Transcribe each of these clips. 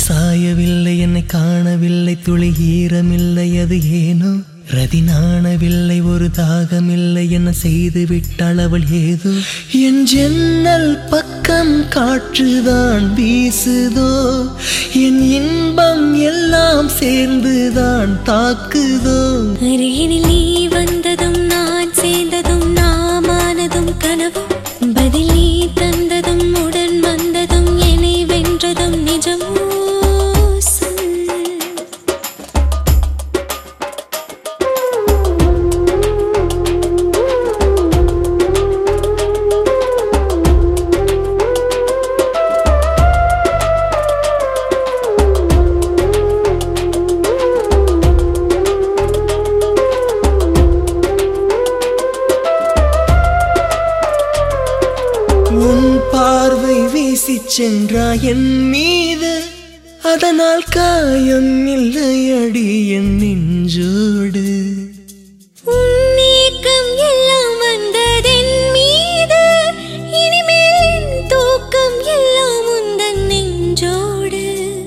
சாயவில்லை என்னை காணவில்லை துளி ஈரமில்லை அது ஏனோ ரதி நாணவில்லை ஒரு தாகமில்லை என்ன செய்து விட்டாள் அவள் ஏதோ என் ஜன்னல் பக்கம் காற்றுதான் வீசுதோ என் இன்பம் எல்லாம் சேர்ந்துதான் தாக்குதோ அருகினில் நீ வந்ததும் நான் சேர்ந்ததும் நாமானதும் கனவும் பதில் நீ தந்ததும் உடன் வந்ததும் என்னை வென்றதும் நிஜமோ சொல் உன் பார்வை வீசி சென்றா என் மீது அதனால் காயம் இல்லையடி என் நெஞ்சோடு உன் நீக்கம் எல்லாம் வந்ததென் மீது இனிமேல் என் தூக்கம் எல்லாம் உந்தன் நெஞ்சோடு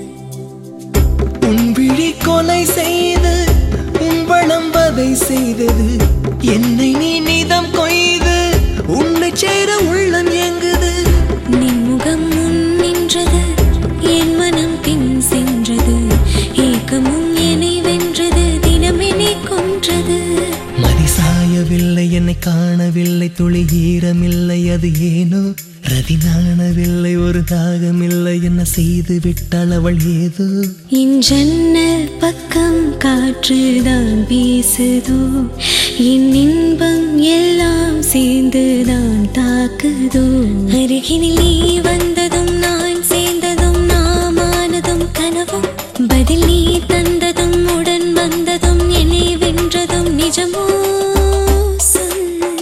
உன் விழி கொலை செய்து உன் வளம் வதை செய்தது என்னை நீ நிதம் கொய்து உன்னை சேர உள்ளம் எங்குது நின் முகம் முன் நின்றது என் மனம் பின் சென்றது ஏக்கமும் என்னை வென்றது தினம் என்னை கொன்றது மதி சாயவில்லை என்னை காணவில்லை துளி ஈரமில்லை அது ஏனோ ரதி நாணவில்லை ஒரு தாகமில்லை என்ன செய்து விட்டாள் அவள் ஏதோ என் ஜன்னல் பக்கம் காற்றுதான் வீசுதோ என் இன்பம் எல்லாம் சேர்ந்துதான் தாக்குதோ அருகினில் நீ வந்ததும் நான் சேர்ந்ததும் நாமானதும் கனவும் பதில் நீ தந்ததும் உடன் வந்ததும் என்னை வென்றதும் நிஜமோ சொல்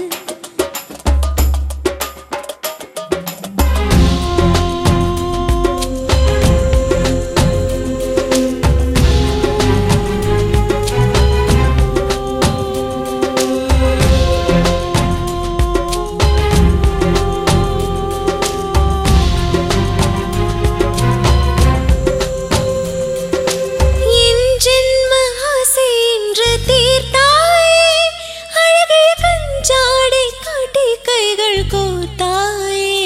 என் ஜென்ம ஆசை என்று தீர்த்தாயே அழகே பஞ்சாடை காட்டி கைகள் கோர்த்தாயே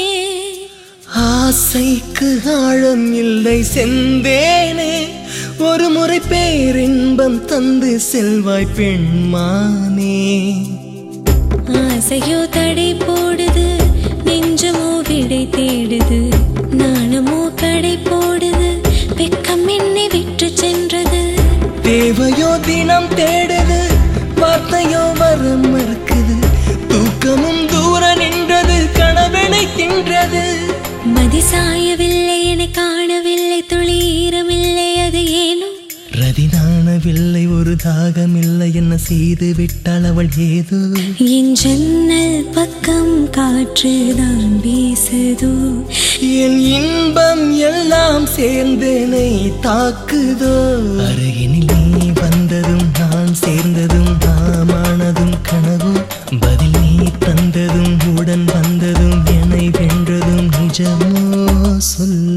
ஆசைக்கு ஆழம் இல்லை செந்தேனே ஒரு முறை பேரின்பம் தந்து செல்வாய் பெண்மானே ஆசையோ தடை போடுது நெஞ்சமோ விடை தேடுது நாணமோ கடை போடுது வெக்கம் என்னை விட்டு சென்றது தேவையோ தினம் தேடுது வார்த்தையோ வர மறுக்குது தூக்கமும் தூர நின்றது கனவெனை தின்றது மதி சாயவில்லை என்னை காணவில்லை துளி ஈரமில்லை அது ஏனோ ரதி நாணவில்லை ஒரு தாகமில்லை என்ன செய்து விட்டாள் அவள் ஏதோ என் ஜன்னல் பக்கம் காற்றுதான் வீசுதோ என் இன்பம் எல்லாம் சேர்ந்தனை தாக்குதோ அருகினில் நீ வந்ததும் நான் சேர்ந்ததும் நாமானதும் கனவும் பதில் நீ தந்ததும் உடன் வந்ததும் என்னை வென்றதும் நிஜமோ சொல்